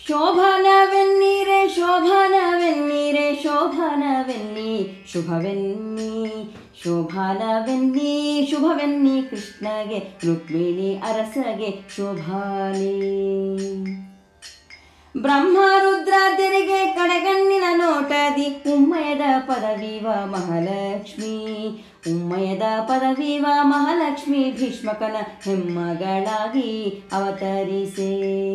ಶೋಭನವೆನ್ನೀರೆ ಶೋಭನವೆನ್ನೀರೆ ಶೋಭನವೆನ್ನಿ ಶುಭವೆನ್ನಿ ಶೋಭಾನವೆನ್ನಿ ಶುಭವೆನ್ನಿ ಕೃಷ್ಣಗೆ ರುಕ್ಮಿಣಿ ಅರಸಗೆ ಶೋಭಾನೆ ಬ್ರಹ್ಮರುದ್ರಾದ್ಯರಿಗೆ ಕಡೆಗಣ್ಣಿನ ನೋಟದಿ ಉಮ್ಮಯದ ಪದವಿವ ಮಹಾಲಕ್ಷ್ಮಿ ಉಮ್ಮಯದ ಪದವಿವ ಮಹಾಲಕ್ಷ್ಮಿ ಭೀಷ್ಮಕನ ಹೆಮ್ಮಗಳಾಗಿ ಅವತರಿಸೆ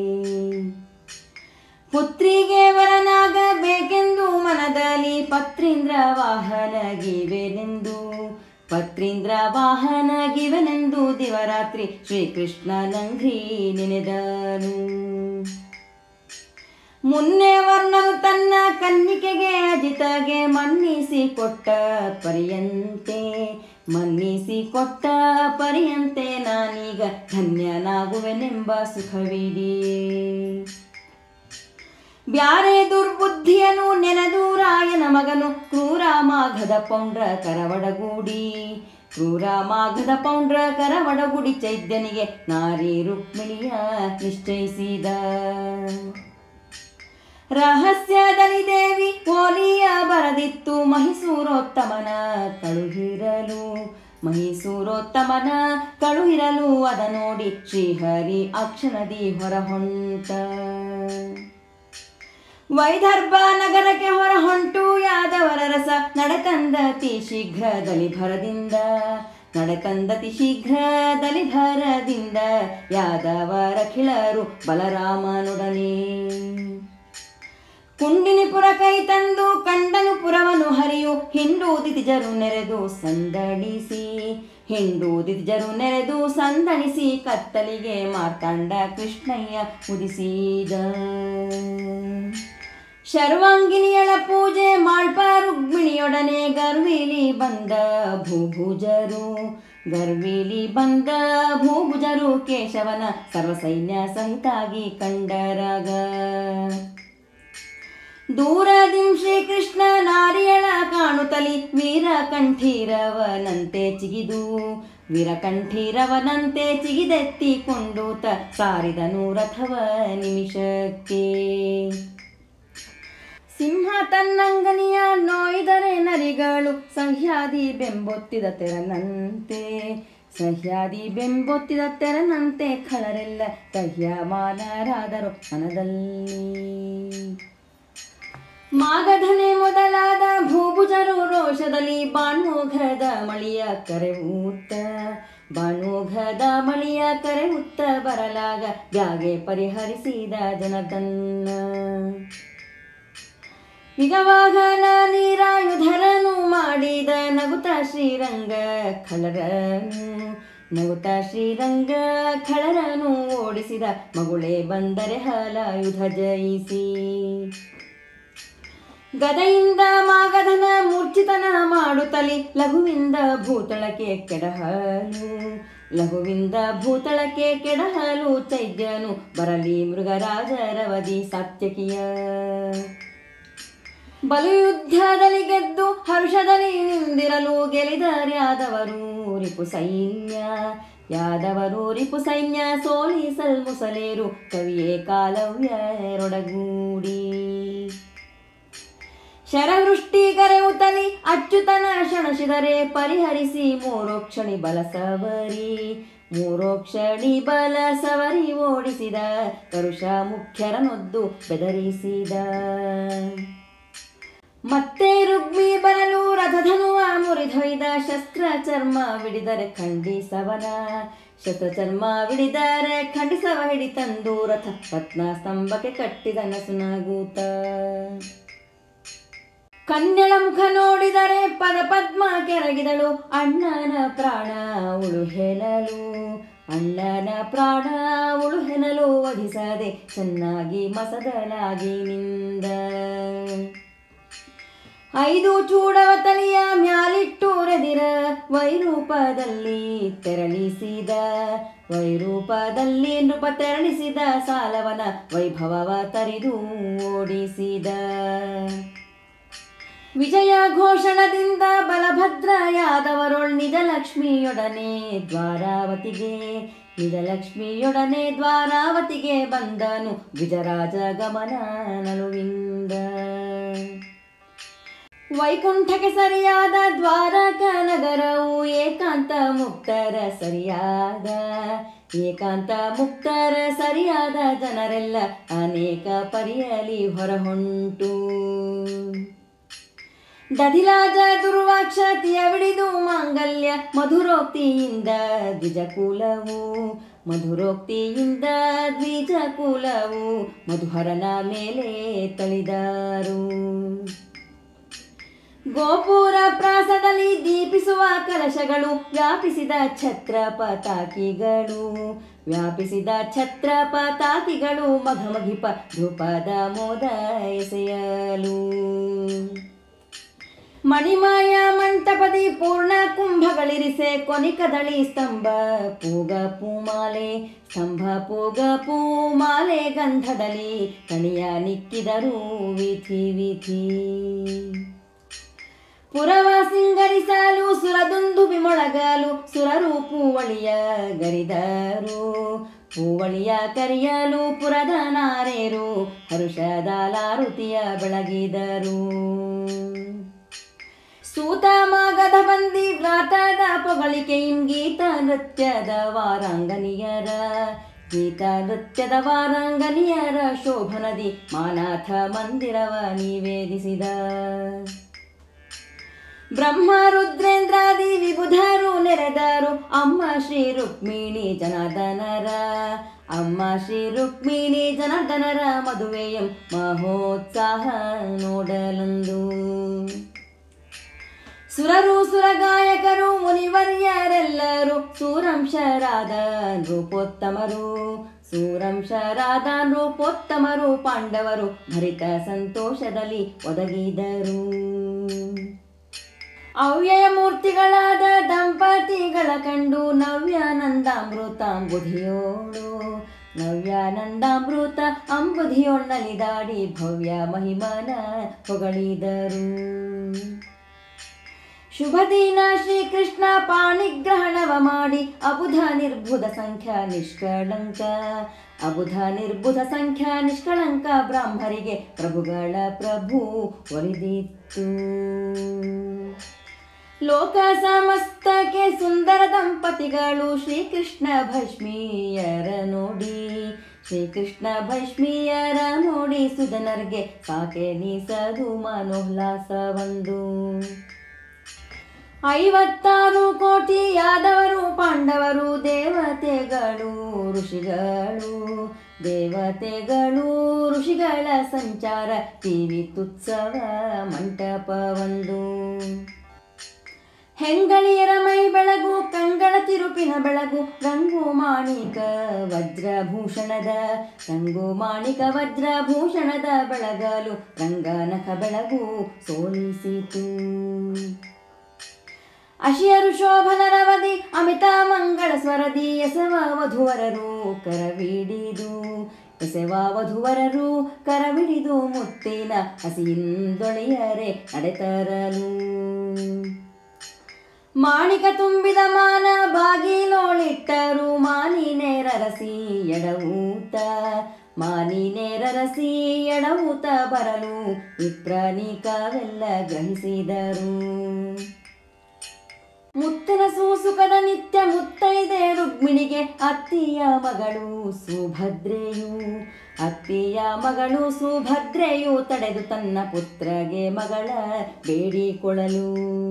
ಪುತ್ರಿಗೆ ವರನಾಗಬೇಕೆಂದು ಮನದಲ್ಲಿ ಪತ್ರೀಂದ್ರ ವಾಹನಗಿವೆನೆಂದು ಪತ್ರೀಂದ್ರ ವಾಹನಗಿವೆನೆಂದು ದಿವರಾತ್ರಿ ಶ್ರೀಕೃಷ್ಣ ನಂಘ್ರಿ ನೆನೆದನು ಮುನ್ನೆ ವರ್ಣನು ತನ್ನ ಕನ್ನಿಕೆಗೆ ಅಜಿತಗೆ ಮನ್ನಿಸಿ ಕೊಟ್ಟ ಪರಿಯಂತೆ ಮನ್ನಿಸಿ ಕೊಟ್ಟ ಪರಿಯಂತೆ ನಾನೀಗ ಧನ್ಯನಾಗುವೆನೆಂಬ ಸುಖವಿದೆಯೇ ಬ್ಯಾರೆ ದುರ್ಬುದ್ಧಿಯನು ನೆನೆದು ರಾಯನ ಮಗನು ಕ್ರೂರ ಮಾಘದ ಪೌಂಡ್ರ ಕರವಡಗೂಡಿ ಕ್ರೂರ ಮಾಘದ ಪೌಂಡ್ರ ಕರವಡಗೂಡಿ ಚೈದ್ಯನಿಗೆ ನಾರಿ ರುಕ್ಮಿಣಿಯ ನಿಶ್ಚಯಿಸಿದ ರಹಸ್ಯದಲ್ಲಿ ದೇವಿ ಓಲಿಯ ಬರದಿತ್ತು ಮಹಿಸೂರೋತ್ತಮನ ಕಳುಹಿರಲು ಮಹಿಸೂರೋತ್ತಮನ ಕಳುಹಿರಲು ಅದ ನೋಡಿ ಶ್ರೀಹರಿ ಅಕ್ಷಣದಿ ಹೊರಹೊಂಟ ವೈದರ್ಭ ನಗರಕ್ಕೆ ಹೊರ ಹೊಂಟು ಯಾದವರ ರಸ ನಡೆತಂದತಿ ಶೀಘ್ರದಲ್ಲಿ ಭರದಿಂದ ನಡೆತಂದತಿ ಶೀಘ್ರದಲ್ಲಿ ಭರದಿಂದ ಯಾದವರ ಖಿಳರು ಬಲರಾಮನೊಡನೆ ಕುಂಡಿನಿಪುರ ಕೈ ತಂದು ಕಂಡನು ಪುರವನು ಹರಿಯು ಹಿಂಡು ದಿತಿಜರು ನೆರೆದು ಸಂದಣಿಸಿ ಹಿಂಡು ದಿತಿಜರು ನೆರೆದು ಸಂದಣಿಸಿ ಕತ್ತಲಿಗೆ ಮಾರ್ತಾಂಡ ಕೃಷ್ಣಯ್ಯ ಉದಿಸಿದ ಶರ್ವಾಂಗಿನಿಯಳ ಪೂಜೆ ಮಾಳ್ಪ ರುಕ್ಮಿಣಿಯೊಡನೆ ಗರ್ವಿಲಿ ಬಂದ ಭೂಭುಜರು ಗರ್ವಿಲಿ ಬಂದ ಭೂಭುಜರು ಕೇಶವನ ಸರ್ವಸೈನ್ಯ ಸಹಿತಾಗಿ ಕಂಡರಾಗ ದೂರದಿಂ ಶ್ರೀಕೃಷ್ಣ ನಾರಿಯಳ ಕಾಣುತ್ತಲಿ ವೀರಕಂಠೀರವನಂತೆ ಚಿಗಿದು ವೀರಕಂಠೀರವನಂತೆ ಚಿಗಿದೆತ್ತಿಕೊಂಡು ತ ಸಾರಿದನು ರಥವ ನಿಮಿಷಕ್ಕೆ ಸಿಂಹ ತನ್ನಂಗನಿಯ ನೋಯ್ದರೆ ನರಿಗಳು ಸಹ್ಯಾದಿ ಬೆಂಬೊತ್ತಿದ ತೆರನಂತೆ ಸಹ್ಯಾದಿ ಬೆಂಬೊತ್ತಿದ ತೆರನಂತೆ ಖಳರೆಲ್ಲ ಕಹ್ಯಮಾನರಾದರು ಮನದಲ್ಲಿ ಮಾಗಧನೆ ಮೊದಲಾದ ಭೂಭುಜರು ರೋಷದಲ್ಲಿ ಬಾಣೋಘದ ಮಳಿಯ ಕರೆವೂತ್ತ ಬಾಣೋಘದ ಮಳಿಯ ಕರೆವುತ್ತ ಬರಲಾಗ ಬ್ಯಾಗೆ ಪರಿಹರಿಸಿದ ಜನದನ್ನ ವಿಗವಾಗನ ನೀರಾಯುಧರನು ಮಾಡಿದ ನಗುತ ಶ್ರೀರಂಗ ಖಳರನು ನಗುತ ಶ್ರೀರಂಗ ಖಳರನು ಓಡಿಸಿದ ಮಗುಳೆ ಬಂದರೆ ಹಲಾಯುಧ ಜಯಿಸಿ ಗದೆಯಿಂದ ಮಾಗಧನ ಮೂರ್ಛಿತನ ಮಾಡುತ್ತಲಿ ಲಘುವಿಂದ ಭೂತಳಕ್ಕೆ ಕೆಡಹಲು ಲಘುವಿಂದ ಭೂತಳಕ್ಕೆ ಕೆಡಹಲು ಚೈದ್ಯನು ಬರಲಿ ಮೃಗರಾಜರವದಿ ಸಾತ್ಯಕಿಯ ಬಲು ಯುದ್ಧದಲ್ಲಿ ಗೆದ್ದು ಹರ್ಷದಲ್ಲಿ ನಿಂದಿರಲು ಗೆಲಿದರ್ಯಾದವರು ರಿಪು ಸೈನ್ಯ ಯಾದವರು ರಿಪು ಸೈನ್ಯ ಸೋಲಿಸಲ್ ಮುಸಲೇರು ಕವಿಯೇ ಕಾಲವ್ಯರೊಡಗೂಡಿ ಶರವೃಷ್ಟಿ ಕರೆಯುತ್ತಲಿ ಅಚ್ಯುತನ ಶಣಶಿದರೆ ಪರಿಹರಿಸಿ ಮೂರೋಕ್ಷಣಿ ಬಲ ಸವರಿ ಮೂರೋಕ್ಷಣಿ ಬಲ ಸವರಿ ಓಡಿಸಿದ ಕರುಷ ಮುಖ್ಯರನೊದ್ದು ಬೆದರಿಸಿದ ಮತ್ತೆ ರುಗ್ಮಿ ಬರಲು ರಥಧನುವ ಮುರಿದೊಯ್ದ ಶಸ್ತ್ರ ಚರ್ಮ ವಿಡಿದರೆ ಖಂಡಿಸವನ ಶಸ್ತ್ರ ಚರ್ಮ ವಿಡಿದರೆ ಖಂಡಿಸವ ಹಿಡಿ ತಂದು ರಥ ರತ್ನ ಸ್ತಂಭಕ್ಕೆ ಕಟ್ಟಿದ ನಸುನಗೂತ ಕನ್ಯಳ ಮುಖ ನೋಡಿದರೆ ಪದ ಪದ್ಮ ಕೆರಗಿದಳು ಅಣ್ಣನ ಪ್ರಾಣ ಉಳುಹೆನಲು ಅಣ್ಣನ ಪ್ರಾಣ ಉಳುಹೆನಲು ವಧಿಸದೆ ಚೆನ್ನಾಗಿ ಮಸದಲಾಗಿ ನಿಂದ ಐದು ಚೂಡವ ತಲೆಯ ಮ್ಯಾಲಿಟ್ಟು ರೆದಿರ ವೈರೂಪದಲ್ಲಿ ತೆರಳಿಸಿದ ವೈರೂಪದಲ್ಲಿ ನೃಪ ತೆರಳಿಸಿದ ಸಾಲವನ ವೈಭವವ ತರಿದು ಓಡಿಸಿದ ವಿಜಯ ಘೋಷಣದಿಂದ ಬಲಭದ್ರ ಯಾದವರೊಳ್ ನಿಜಲಕ್ಷ್ಮಿಯೊಡನೆ ದ್ವಾರಾವತಿಗೆ ನಿಜಲಕ್ಷ್ಮಿಯೊಡನೆ ದ್ವಾರಾವತಿಗೆ ಬಂದನು ವಿಜರಾಜ ಗಮನ ನಲುವಿಂದ ವೈಕುಂಠಕ್ಕೆ ಸರಿಯಾದ ದ್ವಾರಕ ನಗರವು ಏಕಾಂತ ಮುಕ್ತರ ಸರಿಯಾದ ಏಕಾಂತ ಮುಕ್ತರ ಸರಿಯಾದ ಜನರೆಲ್ಲ ಅನೇಕ ಪರಿಯಲಿ ಹೊರಹೊಂಟು ದಧಿಲಾಜ ದುರ್ವಾಕ್ಷತಿಯ ವಿಡಿದು ಮಾಂಗಲ್ಯ ಮಧುರೋಕ್ತಿಯಿಂದ ದ್ವಿಜಕುಲವು ಮಧುರೋಕ್ತಿಯಿಂದ ದ್ವಿಜಕುಲವು ಮಧುಹರನ ಮೇಲೆ ತಳಿದರು ಗೋಪುರ ಪ್ರಾಸದಲ್ಲಿ ದೀಪಿಸುವ ಕಲಶಗಳು ವ್ಯಾಪಿಸಿದ ಛತ್ರ ಪತಾಕಿಗಳು ವ್ಯಾಪಿಸಿದ ಛತ್ರ ಪತಾಕಿಗಳು ಮಘಮಘಿಪ ಧೂಪದ ಮೋದ ಎಸೆಯಲು ಮಣಿಮಾಯ ಮಂಟಪದಿ ಪೂರ್ಣ ಕುಂಭಗಳಿರಿಸೆ ಕೊನಿಕದಳಿ ಸ್ತಂಭ ಪೂಗ ಪೂಮಾಲೆ ಸ್ತಂಭ ಪೂಗ ಪೂಮಾಲೆ ಗಂಧದಲ್ಲಿ ಕಣಿಯ ನಿಕ್ಕಿದರು ವಿಧಿ ವಿಧಿ ಪುರವ ಸಿಂಗರಿಸಲು ಸುರದೊಂದು ಬಿಮೊಳಗಲು ಸುರರು ಪೂವಳಿಯ ಗರಿದರು ಪೂವಳಿಯ ಕರಿಯಲು ಪುರದ ನಾರೇರು ಹರುಷದ ಲಾರುತಿಯ ಬೆಳಗಿದರು ಸೂತ ಮಾಗದ ಬಂದಿ ವ್ರಾತದ ಪೊಗಳಿಕೆ ಗೀತ ನೃತ್ಯದ ವಾರಾಂಗನಿಯರ ಗೀತ ನೃತ್ಯದ ವಾರಾಂಗನಿಯರ ಶೋಭನದಿ ಮಾನಾಥ ಮಂದಿರವ ನಿವೇದಿಸಿದ ಬ್ರಹ್ಮ ರುದ್ರೇಂದ್ರಾದಿ ವಿಬುಧರು ನೆರೆದರು ಅಮ್ಮ ಶ್ರೀ ರುಕ್ಮಿಣಿ ಜನಾರ್ದನರ ಅಮ್ಮ ಶ್ರೀ ರುಕ್ಮಿಣಿ ಜನಾರ್ದನರ ಮದುವೆಯಂ ಮಹೋತ್ಸಾಹ ನೋಡಲಂದು ಸುರರು ಸುರಗಾಯಕರು ಮುನಿವರ್ಯರೆಲ್ಲರೂ ಸೂರಂಶರಾದ ನೃಪೋತ್ತಮರು ಸೂರಂಶರಾದ ನೃಪೋತ್ತಮರು ಪಾಂಡವರು ಭರಿತ ಸಂತೋಷದಲ್ಲಿ ಒದಗಿದರು ಅವ್ಯಯ ಮೂರ್ತಿಗಳಾದ ದಂಪತಿಗಳ ಕಂಡು ನವ್ಯಾನಂದಾಮೃತಾಂಬುಧಿಯೋಳು ನವ್ಯಾನಂದಾಮೃತ ಅಂಬುಧಿಯೊಣ್ಣಲಿದಾಡಿ ಭವ್ಯ ಮಹಿಮನ ಹೊಗಳಿದರು ಶುಭ ದಿನ ಶ್ರೀಕೃಷ್ಣ ಪಾಣಿಗ್ರಹಣವ ಮಾಡಿ ಅಬುಧ ನಿರ್ಬುಧ ಸಂಖ್ಯಾ ನಿಷ್ಕಳಂಕ ಅಬುಧ ನಿರ್ಬುಧ ಸಂಖ್ಯಾ ನಿಷ್ಕಳಂಕ ಬ್ರಾಹ್ಮರಿಗೆ ಪ್ರಭುಗಳ ಪ್ರಭು ಒಲಿದಿತ್ತು ಲೋಕ ಸಮಸ್ತಕ್ಕೆ ಸುಂದರ ದಂಪತಿಗಳು ಶ್ರೀಕೃಷ್ಣ ಭಸ್ಮೀಯರ ನೋಡಿ ಶ್ರೀಕೃಷ್ಣ ಭಸ್ಮೀಯರ ನೋಡಿ ಸುಧನರ್ಗೆ ಸಾಕೆನಿಸದು ಮನೋಲ್ಲಾಸವೊಂದು ಐವತ್ತಾರು ಕೋಟಿ ಯಾದವರು ಪಾಂಡವರು ದೇವತೆಗಳು ಋಷಿಗಳು ದೇವತೆಗಳು ಋಷಿಗಳ ಸಂಚಾರ ತೀವಿತುತ್ಸವ ಮಂಟಪವೊಂದು ಹೆಂಗಳಿಯರ ಮೈ ಬೆಳಗು ಕಂಗಳ ತಿರುಪಿನ ಬೆಳಗು ರಂಗು ಮಾಣಿಕ ವಜ್ರಭೂಷಣದ ರಂಗು ಮಾಣಿಕ ವಜ್ರಭೂಷಣದ ಬೆಳಗಲು ರಂಗನಖ ಬೆಳಗು ಸೋಲಿಸಿತು ಅಶಿಯರು ಶೋಭನರವದಿ ಅಮಿತ ಮಂಗಳ ಸ್ವರದಿ ಎಸವ ವಧುವರರು ಕರವಿಡಿದು ಎಸೆವ ವಧುವರರು ಕರವಿಡಿದು ಮುತ್ತಿನ ಹಸಿಯಿಂದೊಳೆಯರೆ ನಡೆತರಲು ಮಾಣಿಕ ತುಂಬಿದ ಮಾನ ಬಾಗಿಲೋಳಿಟ್ಟರು ಮಾನಿನೇರರಸಿ ಎಡವೂತ ಮಾನಿನೇರರಸಿ ಎಡವೂತ ಬರಲು ವಿಪ್ರನಿಕವೆಲ್ಲ ಗ್ರಹಿಸಿದರು ಮುತ್ತನ ಸೂಸುಕದ ನಿತ್ಯ ಮುತ್ತೈದೆ ರುಕ್ಮಿಣಿಗೆ ಅತ್ತಿಯ ಮಗಳು ಸುಭದ್ರೆಯು ಅತ್ತಿಯ ಮಗಳು ಸುಭದ್ರೆಯು ತಡೆದು ತನ್ನ ಪುತ್ರಗೆ ಮಗಳ ಬೇಡಿಕೊಳ್ಳಲು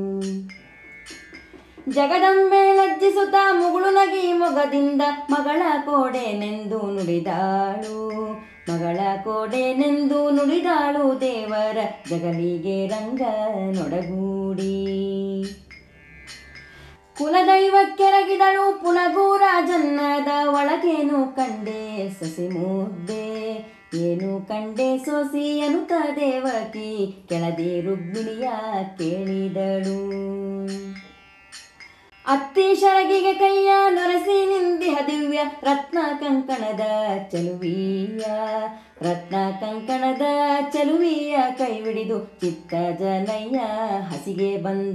ಜಗದಂಬೆ ಲಜ್ಜಿಸುತ್ತ ಮುಗುಳು ನಗಿ ಮೊಗದಿಂದ ಮಗಳ ಕೋಡೆನೆಂದು ನುಡಿದಾಳು ಮಗಳ ಕೋಡೆನೆಂದು ನುಡಿದಾಳು ದೇವರ ಜಗಲಿಗೆ ರಂಗ ನೊಡಗೂಡಿ ಕುಲದೈವಕ್ಕೆರಗಿದಳು ಪುಲಗೂರ ಜನ್ನದ ಒಳಗೇನು ಕಂಡೆ ಸಸಿ ಮುದ್ದೆ ಏನು ಕಂಡೆ ಸೊಸಿ ಅನುತ ದೇವಕಿ ಕೆಳದಿ ರುಗ್ಮಿಣಿಯ ಕೇಳಿದಳು ಅತ್ತಿ ಶರಗಿಗೆ ಕೈಯ ನೊರಸಿ ನಿಂದಿಹ ದಿವ್ಯ ರತ್ನ ಕಂಕಣದ ಚಲುವಿಯ ರತ್ನ ಕಂಕಣದ ಚಲುವಿಯ ಕೈವಿಡಿದು ಚಿತ್ತ ಜನಯ್ಯ ಹಸಿಗೆ ಬಂದ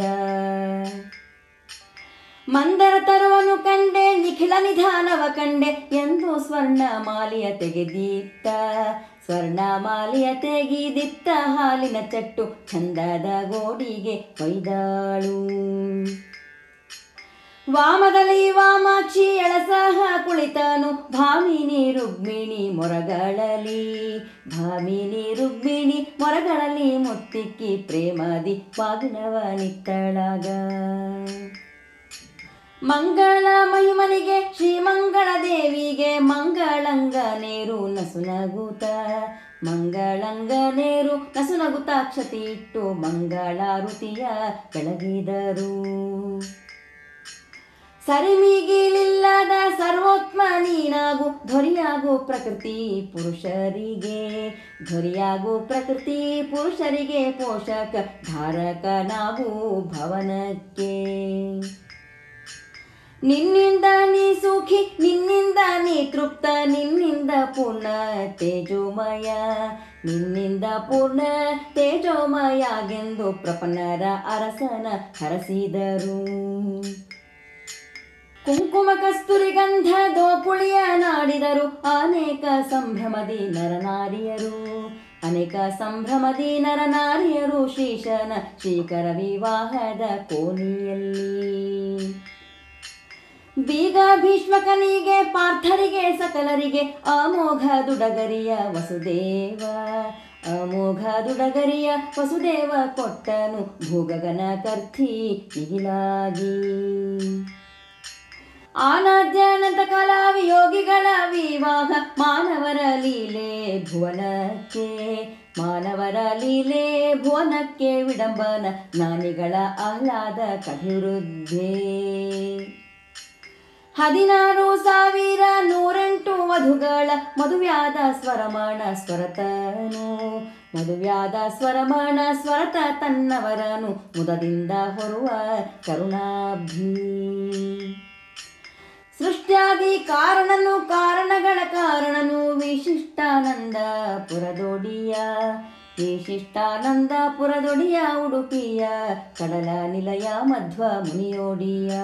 ಮಂದರ ತರುವನು ಕಂಡೆ ನಿಖಿಲ ನಿಧಾನವ ಕಂಡೆ ಎಂದು ಸ್ವರ್ಣ ಮಾಲಿಯ ತೆಗೆದಿತ್ತ ಸ್ವರ್ಣ ಮಾಲಿಯ ತೆಗೆದಿತ್ತ ಹಾಲಿನ ಚಟ್ಟು ಚಂದದ ಗೋಡಿಗೆ ಕೊಯ್ದಾಳು ವಾಮದಲ್ಲಿ ವಾಮಾಕ್ಷಿ ಎಳಸಹ ಕುಳಿತನು ಭಾಮಿನಿ ರುಕ್ಮಿಣಿ ಮೊರಗಳಲಿ ಭಾಮಿನಿ ರುಕ್ಮಿಣಿ ಮೊರಗಳಲ್ಲಿ ಮುತ್ತಿಕ್ಕಿ ಪ್ರೇಮದಿ ಬಾಗಿನವ ನಿತ್ತಳಾಗ ಮಂಗಳ ಮಹಿಮನಿಗೆ ಶ್ರೀಮಂಗಳ ದೇವಿಗೆ ಮಂಗಳಂಗ ನೇರು ನಸುನಗುತ ಮಂಗಳಂಗ ನೇರು ನಸುನಗುತ ಅಕ್ಷತೆ ಇಟ್ಟು ಮಂಗಳಾರುತಿಯ ಬೆಳಗಿದರು ಸರಿಮಿಗಿಲಿಲ್ಲದ ಸರ್ವೋತ್ಮ ನೀನಾಗು ಧ್ವರಿಯಾಗು ಪ್ರಕೃತಿ ಪುರುಷರಿಗೆ ಧ್ವರಿಯಾಗು ಪ್ರಕೃತಿ ಪುರುಷರಿಗೆ ಪೋಷಕ ಧಾರಕನಾಗು ಭವನಕ್ಕೆ ನಿನ್ನಿಂದ ನೀ ಸುಖಿ ನಿನ್ನಿಂದ ನೀ ತೃಪ್ತ ನಿನ್ನಿಂದ ಪೂರ್ಣ ತೇಜೋಮಯ ನಿನ್ನಿಂದ ಪೂರ್ಣ ತೇಜೋಮಯಾಗೆಂದು ಪ್ರಪನ್ನರ ಅರಸನ ಹರಸಿದರು ಕುಂಕುಮ ಕಸ್ತೂರಿ ಗಂಧ ದೋಪುಳಿಯ ನಾಡಿದರು ಅನೇಕ ಸಂಭ್ರಮದಿ ನರನಾರಿಯರು ಅನೇಕ ಸಂಭ್ರಮದಿ ನರನಾರಿಯರು ಶ್ರೀಶನ ಶ್ರೀಕರ ವಿವಾಹದ ಕೋನಿಯಲ್ಲಿ ಬೀಗ ಭೀಷ್ಮಕನಿಗೆ ಪಾರ್ಥರಿಗೆ ಸಕಲರಿಗೆ ಅಮೋಘ ದುಡಗರಿಯ ವಸುದೇವ ಅಮೋಘ ದುಡಗರಿಯ ವಸುದೇವ ಕೊಟ್ಟನು ಭೂಗಗನ ಕರ್ಥಿ ಮಿಗಿಲಾಗಿ ಆನಾದ್ಯಾನಂತ ಕಲಾವಿಯೋಗಿಗಳ ವಿವಾಹ ಮಾನವರ ಲೀಲೆ ಭುವನಕ್ಕೆ ಮಾನವರ ಲೀಲೆ ಭುವನಕ್ಕೆ ವಿಡಂಬನ ಜ್ಞಾನಿಗಳ ಆಹ್ಲಾದ ಕಭಿವೃದ್ಧಿ ಹದಿನಾರು ಸಾವಿರ ನೂರೆಂಟು ವಧುಗಳ ಮದುವ್ಯಾದ ಸ್ವರಮಾಣ ಸ್ವರತನು ಮದುವ್ಯಾದ ಸ್ವರಮಾಣ ಸ್ವರತ ತನ್ನವರನು ಮುದದಿಂದ ಹೊರುವ ಕರುಣಾಭಿ ಸೃಷ್ಟ್ಯಾದಿ ಕಾರಣನು ಕಾರಣಗಳ ಕಾರಣನು ವಿಶಿಷ್ಟಾನಂದ ಪುರದೊಡಿಯ ವಿಶಿಷ್ಟಾನಂದ ಪುರದೊಡಿಯ ಉಡುಪಿಯ ಕಡಲ ನಿಲಯ ಮಧ್ವ ಮುನಿಯೋಡಿಯ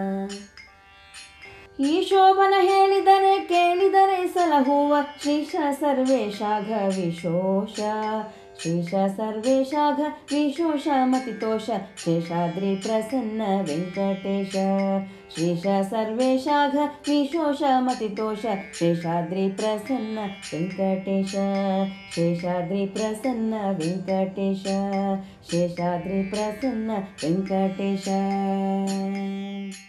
ಈ ಶೋಭನ ಹೇಳಿದರೆ ಕೇಳಿದರೆ ಸಲಹುವ ಶ್ರೀಶ ಸರ್ವೇಶಾಘ ವಿಶೋಷ ಶ್ರೀಶ ಸರ್ವೇಶಾಘ ವಿಶೋಷ ಮತಿತೋಷ ಶೇಷಾದ್ರಿ ಪ್ರಸನ್ನ ವೆಂಕಟೇಶ ಶ್ರೀಶ ಸರ್ವೇಶಾಘ ವಿಶೋಷ ಮತಿತೋಷ ಶೇಷಾದ್ರಿ ಪ್ರಸನ್ನ ವೆಂಕಟೇಶ ಶೇಷಾದ್ರಿ ಪ್ರಸನ್ನ ವೆಂಕಟೇಶ ಶೇಷಾದ್ರಿ ಪ್ರಸನ್ನ ವೆಂಕಟೇಶ